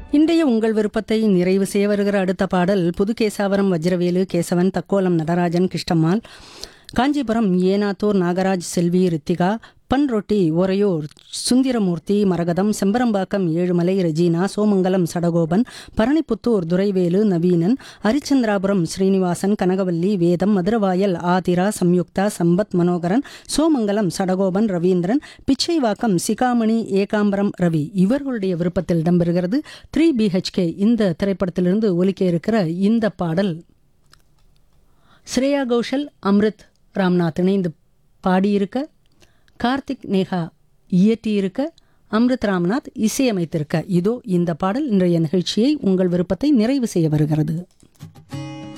இன்றைய உங்கள் விருப்பத்தை நிறைவு செய்ய வருகிற அடுத்த பாடல் புதுகேசாவரம் வஜ்ரவேலு கேசவன் தக்கோலம் நடராஜன் கிருஷ்ணம்மாள் காஞ்சிபுரம் ஏனாத்தூர் நாகராஜ் செல்வி ரித்திகா பன்ரொட்டி ஒரையூர் சுந்திரமூர்த்தி மரகதம் செம்பரம்பாக்கம் ஏழுமலை ரெஜினா சோமங்கலம் சடகோபன் பரணிப்புத்தூர் துரைவேலு நவீனன் ஹரிச்சந்திராபுரம் ஸ்ரீனிவாசன் கனகவல்லி வேதம் மதுரவாயல் ஆதிரா சம்யுக்தா சம்பத் மனோகரன் சோமங்கலம் சடகோபன் ரவீந்திரன் பிச்சைவாக்கம் சிகாமணி ஏகாம்பரம் ரவி இவர்களுடைய விருப்பத்தில் இடம்பெறுகிறது த்ரீ பிஹெச்கே இந்த திரைப்படத்திலிருந்து ஒலிக்க இருக்கிற இந்த பாடல் ஸ்ரேயா கோஷல் அம்ரித் ராம்நாத் இணைந்து பாடியிருக்க கார்த்திக் நேஹா இயற்றியிருக்க அம்ரித் ராம்நாத் இசையமைத்திருக்க இதோ இந்த பாடல் இன்றைய நிகழ்ச்சியை உங்கள் விருப்பத்தை நிறைவு செய்ய வருகிறது